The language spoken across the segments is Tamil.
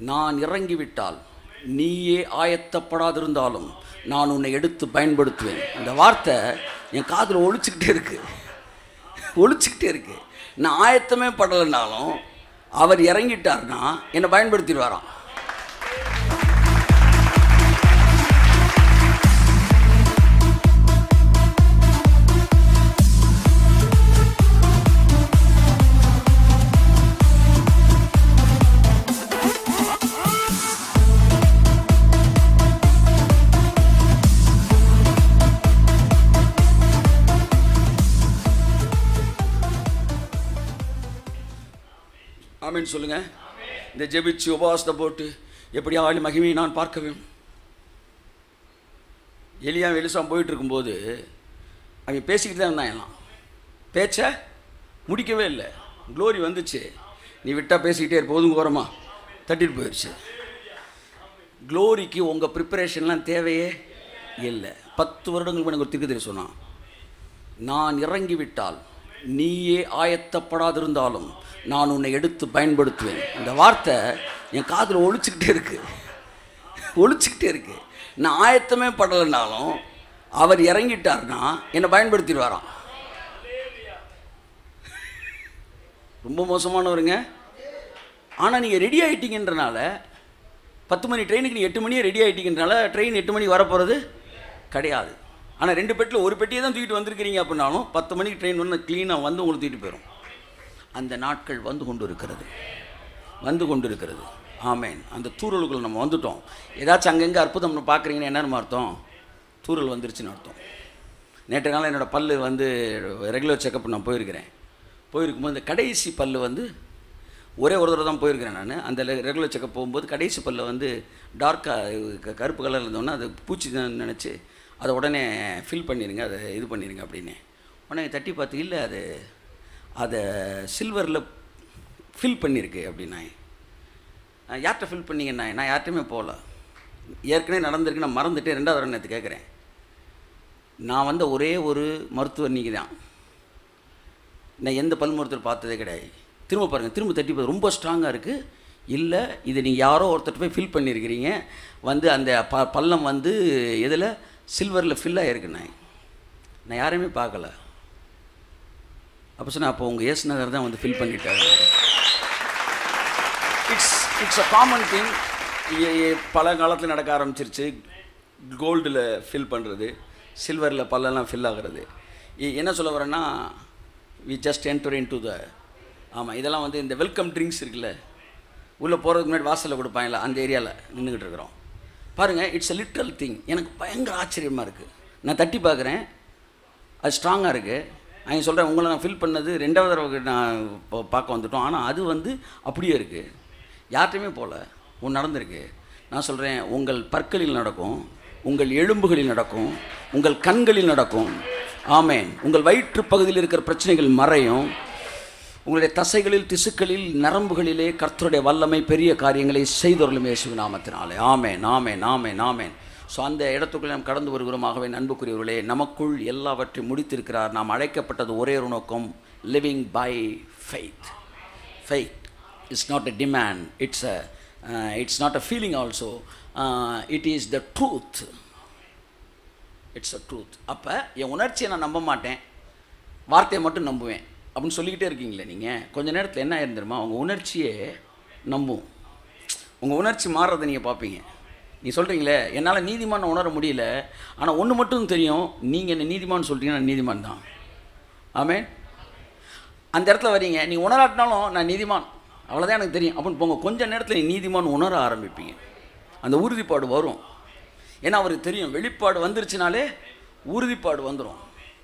நான் இறங்கிவிட்டால் நீயே ஆயத்தப்படாதிருந்தாலும் நான் உன்னை எடுத்து பயன்படுத்துவேன் இந்த வார்த்தை என் காதில் ஒழிச்சுக்கிட்டே இருக்கு ஒழிச்சுக்கிட்டே இருக்கு நான் ஆயத்தமே படலைனாலும் அவர் இறங்கிட்டார்னா என்னை பயன்படுத்திடுவாராம் ஆமென் சொல்லுங்க இந்த ஜெபிச்சு உபவாசத்தை போட்டு எப்படி ஆளி மகிமையை நான் பார்க்க வேண்டும் எலியா வெளிசாம் போயிட்டு இருக்கும்போது அவன் பேசிக்கிட்டு தான் இருந்தான் எல்லாம் பேச்ச முடிக்கவே இல்லை க்ளோரி வந்துச்சு நீ விட்டா பேசிக்கிட்டே இருப்ப போதும் கோரமா தட்டிட்டு போயிடுச்சு க்ளோரிக்கு உங்கள் ப்ரிப்பரேஷன்லாம் தேவையே இல்லை பத்து வருடங்களுக்கு எனக்கு ஒரு திருக்கதிரி சொன்னான் நான் இறங்கிவிட்டால் நீயே ஆயத்தப்படாதிருந்தாலும் நான் உன்னை எடுத்து பயன்படுத்துவேன் இந்த வார்த்தை என் காதில் ஒழிச்சுக்கிட்டே இருக்கு ஒழிச்சுக்கிட்டே இருக்கு நான் ஆயத்தமே படலைனாலும் அவர் இறங்கிட்டார்னா என்னை பயன்படுத்திடுவாராம் ரொம்ப மோசமானவருங்க ஆனால் நீங்கள் ரெடி ஆகிட்டீங்கன்றனால பத்து மணி ட்ரெயினுக்கு நீ எட்டு மணியே ரெடி ஆகிட்டீங்கன்றனால ட்ரெயின் எட்டு மணிக்கு வரப்போகிறது கிடையாது ஆனால் ரெண்டு பெட்டில் ஒரு பெட்டியை தான் தூக்கிட்டு வந்திருக்கிறீங்க அப்படின்னாலும் பத்து மணிக்கு ட்ரெயின் வந்து க்ளீனாக வந்து உங்களுக்கு தூக்கிட்டு போயிடும் அந்த நாட்கள் வந்து கொண்டு இருக்கிறது வந்து கொண்டு இருக்கிறது ஆமேன் அந்த தூரலுக்குள்ள நம்ம வந்துட்டோம் ஏதாச்சும் அங்கங்கே அற்புதம் நம்ம பார்க்குறீங்கன்னா என்னன்னு அர்த்தம் தூரல் வந்துருச்சுன்னு அர்த்தம் நேற்று நாள் என்னோடய பல்லு வந்து ரெகுலர் செக்கப் நான் போயிருக்கிறேன் போயிருக்கும்போது இந்த கடைசி பல்லு வந்து ஒரே ஒரு தடவை தான் போயிருக்கிறேன் நான் அந்த ரெகுலர் செக்கப் போகும்போது கடைசி பல்ல வந்து டார்க்காக கருப்பு கலரில் இருந்தோன்னா அது பூச்சி தான் நினச்சி அதை உடனே ஃபில் பண்ணிடுங்க அதை இது பண்ணிடுங்க அப்படின்னு உடனே தட்டி பார்த்து இல்லை அது அதை சில்வரில் ஃபில் பண்ணியிருக்கு அப்படின்னா யார்கிட்ட ஃபில் பண்ணீங்கண்ணா நான் யார்கிட்டையுமே போகல ஏற்கனவே நடந்திருக்கு நான் மறந்துட்டு ரெண்டாவது தடவை நேற்று கேட்குறேன் நான் வந்த ஒரே ஒரு மருத்துவர் நீங்கள் தான் நான் எந்த பல் மருத்துவர் பார்த்ததே கிடையாது திரும்ப பாருங்கள் திரும்ப தட்டி பார்த்து ரொம்ப ஸ்ட்ராங்காக இருக்குது இல்லை இது நீங்கள் யாரோ ஒருத்தர் போய் ஃபில் பண்ணியிருக்கிறீங்க வந்து அந்த ப பள்ளம் வந்து எதில் சில்வரில் ஃபில் ஆகிருக்குண்ணே நான் யாரையுமே பார்க்கல அப்போ சொன்னேன் அப்போ உங்கள் ஏசு நகர் தான் வந்து ஃபில் பண்ணிட்டாரு it's it's a common thing பல காலத்தில் நடக்க ஆரம்பிச்சிருச்சு கோல்டில் ஃபில் பண்ணுறது சில்வரில் பல்லெல்லாம் ஃபில் ஆகிறது இ- என்ன சொல்ல வரேன்னா we just enter into the ஆமாம் இதெல்லாம் வந்து இந்த வெல்கம் ட்ரிங்க்ஸ் இருக்குல்ல உள்ளே போகிறதுக்கு முன்னாடி வாசலில் கொடுப்பாங்கல்ல அந்த ஏரியாவில் நின்றுக்கிட்டு இருக்கிறோம் பாருங்கள் இட்ஸ் a லிட்ரல் திங் எனக்கு பயங்கர ஆச்சரியமாக இருக்குது நான் தட்டி பார்க்குறேன் அது ஸ்ட்ராங்காக இருக்குது அவங்க சொல்கிறேன் உங்களை நான் ஃபில் பண்ணது ரெண்டாவது தடவை நான் இப்போ பார்க்க வந்துட்டோம் ஆனால் அது வந்து அப்படியே இருக்குது யார்கிட்டையுமே போகல ஒன்று நடந்திருக்கு நான் சொல்கிறேன் உங்கள் பற்களில் நடக்கும் உங்கள் எலும்புகளில் நடக்கும் உங்கள் கண்களில் நடக்கும் ஆமேன் உங்கள் வயிற்று பகுதியில் இருக்கிற பிரச்சனைகள் மறையும் உங்களுடைய தசைகளில் திசுக்களில் நரம்புகளிலே கர்த்தருடைய வல்லமை பெரிய காரியங்களை செய்தொருளும் இயேசு நாமத்தினாலே ஆமேன் ஆமேன் ஆமேன் ஆமேன் ஸோ அந்த இடத்துக்குள்ளே நாம் கடந்து வருகிறோமாகவே நண்புக்குரியவர்களே நமக்குள் எல்லாவற்றையும் முடித்திருக்கிறார் நாம் அழைக்கப்பட்டது ஒரே ஒரு நோக்கம் living by faith faith it's not a demand it's a it's not a feeling also it is the truth it's a truth அப்போ என் உணர்ச்சியை நான் நம்ப மாட்டேன் வார்த்தையை மட்டும் நம்புவேன் அப்படின்னு சொல்லிக்கிட்டே இருக்கீங்களே நீங்கள் கொஞ்ச நேரத்தில் என்ன ஆயிருந்துருமா உங்கள் உணர்ச்சியே நம்பும் உங்கள் உணர்ச்சி மாறுறதை நீங்கள் பார்ப்பீங்க நீ சொல்கிறீங்களே என்னால் நீதிமான் உணர முடியல ஆனால் ஒன்று மட்டும் தெரியும் நீங்கள் என்ன நீதிமான் சொல்லிட்டீங்கன்னா நான் நீதிமான் தான் ஆமென் அந்த இடத்துல வரீங்க நீ உணராட்டினாலும் நான் நீதிமான் அவ்வளோதான் எனக்கு தெரியும் அப்படின்னு போங்க கொஞ்ச நேரத்தில் நீ நீதிமான் உணர ஆரம்பிப்பீங்க அந்த உறுதிப்பாடு வரும் ஏன்னா அவருக்கு தெரியும் வெளிப்பாடு வந்துருச்சுனாலே உறுதிப்பாடு வந்துடும்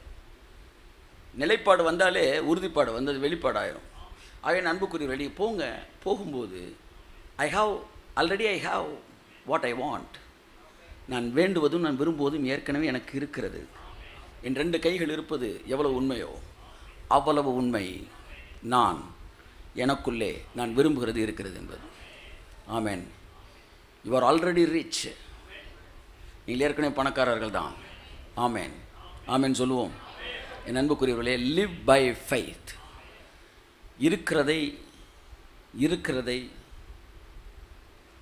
நிலைப்பாடு வந்தாலே உறுதிப்பாடு வந்தது வெளிப்பாடு ஆயிரும் ஆகவே அன்புக்குரிய வெளியே போங்க போகும்போது I have already I have what I want நான் வேண்டுவதும் நான் விரும்புவதும் ஏற்கனவே எனக்கு இருக்கிறது என் ரெண்டு கைகள் இருப்பது எவ்வளவு உண்மையோ அவ்வளவு உண்மை நான் எனக்குள்ளே நான் விரும்புகிறது இருக்கிறது என்பது amen you are already rich நீங்கள் ஏற்கனவே பணக்காரர்கள் தான் ஆமென் ஆமென் சொல்லுவோம் என் அன்புக்குரியவர்களே லிவ் பை ஃபைத் இருக்கிறதை இருக்கிறதை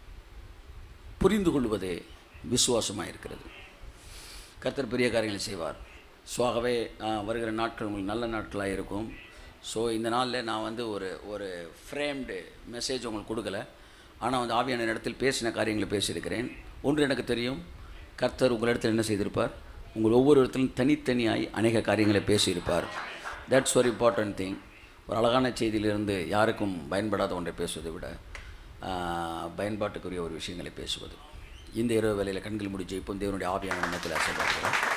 புரிந்து கொள்வது விசுவாசமாக இருக்கிறது கர்த்தர் பெரிய காரியங்களை செய்வார் ஸோ ஆகவே ஆஹ், வருகிற நாட்கள் உங்களுக்கு நல்ல நாட்களாக இருக்கும் ஸோ இந்த நாளில் நான் வந்து ஒரு ஒரு ஃப்ரேம்டு மெசேஜ் உங்களுக்கு கொடுக்கல ஆனால் வந்து ஆவியான இடத்தில் பேசின காரியங்களை பேசியிருக்கிறேன் ஒன்று எனக்கு தெரியும் கர்த்தர் உங்களிடத்தில் என்ன செய்திருப்பார் உங்கள் ஒவ்வொரு இடத்திலும் தனித்தனியாய் அநேக காரியங்களை பேசியிருப்பார் தட்ஸ் ஒரு இம்பார்ட்டன்ட் திங் ஒரு அழகான செய்தியிலிருந்து யாருக்கும் பயன்படாத ஒன்றை பேசுவதை விட ஆஹ், பயன்பாட்டுக்குரிய ஒரு விஷயங்களை பேசுவது இந்த இரவு வேளையில் கண்கள் முடி ஜெயிப்போம் தேவனுடைய ஆவியான எண்ணத்தில் ஆசைப்படுகிறோம்